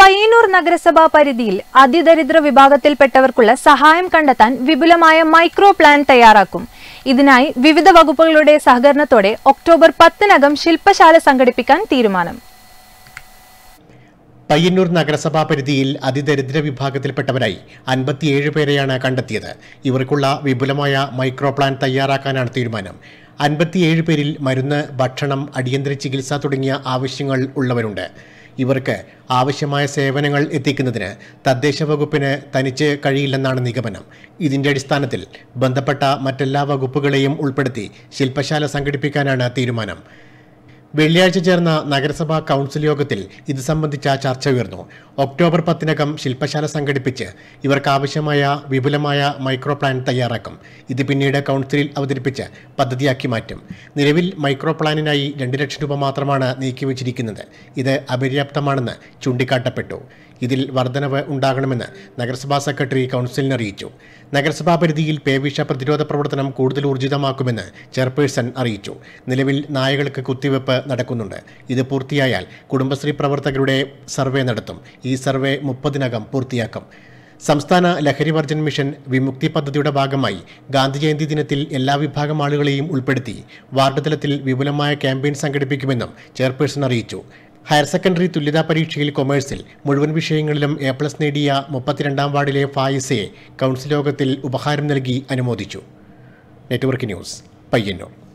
പയ്യന്നൂർ നഗരസഭാ പരിധിയിൽ അതിദരിദ്ര വിഭാഗത്തിൽപ്പെട്ടവർക്കുള്ള സഹായം കണ്ടെത്താൻ വിപുലമായ മൈക്രോ പ്ലാൻ തയ്യാറാക്കും ഇതിനായി വിവിധ വകുപ്പുകളുടെ സഹകരണത്തോടെ ഒക്ടോബർ പത്തിനകം ശില്പശാല സംഘടിപ്പിക്കാൻ തീരുമാനം പയ്യന്നൂർ നഗരസഭാ പരിധിയിൽ അതിദരിദ്ര വിഭാഗത്തിൽപ്പെട്ടവരായി അൻപത്തിയേഴ് പേരെയാണ് കണ്ടെത്തിയത് ഇവർക്കുള്ള വിപുലമായ മൈക്രോ പ്ലാൻ തയ്യാറാക്കാനാണ് തീരുമാനം അൻപത്തിയേഴ് പേരിൽ മരുന്ന് ഭക്ഷണം അടിയന്തര ചികിത്സ തുടങ്ങിയ ആവശ്യങ്ങൾ ഉള്ളവരുണ്ട് ഇവർക്ക് ആവശ്യമായ സേവനങ്ങൾ എത്തിക്കുന്നതിന് തദ്ദേശ വകുപ്പിന് തനിച്ച് കഴിയില്ലെന്നാണ് നിഗമനം ഇതിന്റെ അടിസ്ഥാനത്തിൽ ബന്ധപ്പെട്ട മറ്റെല്ലാ വകുപ്പുകളെയും ഉൾപ്പെടുത്തി ശില്പശാല സംഘടിപ്പിക്കാനാണ് തീരുമാനം വെള്ളിയാഴ്ച ചേർന്ന നഗരസഭാ കൗൺസിൽ യോഗത്തിൽ ഇത് സംബന്ധിച്ച ചർച്ച ഉയർന്നു ഒക്ടോബർ പത്തിനകം ശില്പശാല സംഘടിപ്പിച്ച് ഇവർക്ക് ആവശ്യമായ വിപുലമായ മൈക്രോ പ്ലാൻ തയ്യാറാക്കും ഇത് പിന്നീട് കൗൺസിലിൽ അവതരിപ്പിച്ച് പദ്ധതിയാക്കി മാറ്റും നിലവിൽ മൈക്രോ പ്ലാനിനായി രണ്ട് ലക്ഷം രൂപ മാത്രമാണ് നീക്കിവച്ചിരിക്കുന്നത് ഇത് അപര്യാപ്തമാണെന്ന് ചൂണ്ടിക്കാട്ടപ്പെട്ടു ഇതിൽ വർധനവ് ഉണ്ടാകണമെന്ന് നഗരസഭാ സെക്രട്ടറി കൗൺസിലിന് അറിയിച്ചു നഗരസഭാ പരിധിയിൽ പേവിഷ പ്രതിരോധ പ്രവർത്തനം കൂടുതൽ ഊർജിതമാക്കുമെന്ന് ചെയർപേഴ്സൺ അറിയിച്ചു നിലവിൽ നായകൾക്ക് കുത്തിവെപ്പ് നടക്കുന്നുണ്ട് ഇത് പൂർത്തിയായാൽ കുടുംബശ്രീ പ്രവർത്തകരുടെ സർവേ നടത്തും ഈ സർവേ മുപ്പതിനകം പൂർത്തിയാക്കും സംസ്ഥാന ലഹരി വർജൻ മിഷൻ വിമുക്തി പദ്ധതിയുടെ ഭാഗമായി ഗാന്ധി ജയന്തി ദിനത്തിൽ എല്ലാ വിഭാഗം ആളുകളെയും ഉൾപ്പെടുത്തി വാർഡ് തലത്തിൽ വിപുലമായ ക്യാമ്പയിൻ സംഘടിപ്പിക്കുമെന്നും ചെയർപേഴ്സൺ അറിയിച്ചു ഹയർ സെക്കൻഡറി തുല്യതാ പരീക്ഷയിൽ കൊമേഴ്സിൽ മുഴുവൻ വിഷയങ്ങളിലും എ പ്ലസ് നേടിയ മുപ്പത്തിരണ്ടാം വാർഡിലെ ഫായിസയെ കൗൺസിൽ യോഗത്തിൽ ഉപഹാരം നൽകി അനുമോദിച്ചു നെറ്റ്വർക്ക് ന്യൂസ് പയ്യന്നൂർ